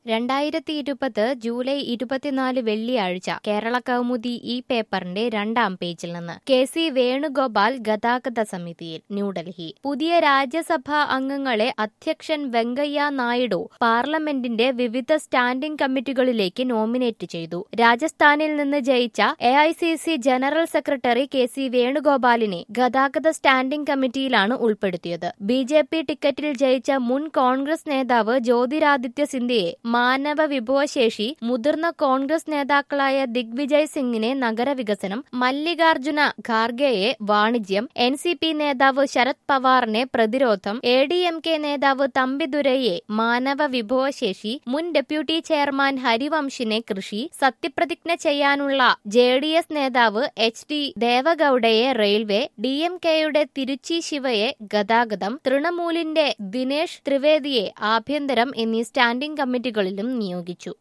രണ്ടായിരത്തി ഇരുപത് ജൂലൈ ഇരുപത്തിനാല് വെള്ളിയാഴ്ച കേരള കൗമുദി ഈ പേപ്പറിന്റെ രണ്ടാം പേജിൽ നിന്ന് കെ സി വേണുഗോപാൽ ഗതാഗത സമിതിയിൽ ന്യൂഡൽഹി പുതിയ രാജ്യസഭാ അംഗങ്ങളെ അധ്യക്ഷൻ വെങ്കയ്യ നായിഡു പാർലമെന്റിന്റെ വിവിധ സ്റ്റാൻഡിംഗ് കമ്മിറ്റികളിലേക്ക് നോമിനേറ്റ് ചെയ്തു രാജസ്ഥാനിൽ നിന്ന് ജയിച്ച A I C C general secretary K C വേണുഗോപാലിനെ ഗതാഗത സ്റ്റാൻഡിംഗ് കമ്മിറ്റിയിലാണ് ഉൾപ്പെടുത്തിയത് ബി ജെ പി ടിക്കറ്റിൽ ജയിച്ച മുൻ കോൺഗ്രസ് നേതാവ് ജ്യോതിരാദിത്യ സിന്ധ്യയെ മാനവ വിഭവശേഷി മുതിർന്ന കോൺഗ്രസ് നേതാക്കളായ ദിഗ്വിജയ് സിംഗിനെ നഗരവികസനം മല്ലികാർജുന ഖാർഗെയെ വാണിജ്യം എൻ സി പി നേതാവ് ശരത് പവാറിനെ പ്രതിരോധം എ ഡി എം കെ നേതാവ് തമ്പിദുരയെ മാനവ വിഭവശേഷി മുൻ ഡെപ്യൂട്ടി ചെയർമാൻ ഹരിവംശിനെ കൃഷി സത്യപ്രതിജ്ഞ ചെയ്യാനുള്ള ജെ ഡി എസ് നേതാവ് എച്ച് ഡി ദേവഗൌഡയെ റെയിൽവേ ഡി എം കെയുടെ തിരുച്ചി ശിവയെ ഗതാഗതം തൃണമൂലിന്റെ ദിനേശ് ത്രിവേദിയെ ആഭ്യന്തരം എന്നീ സ്റ്റാൻഡിംഗ് കമ്മിറ്റികളിലും നിയോഗിച്ചു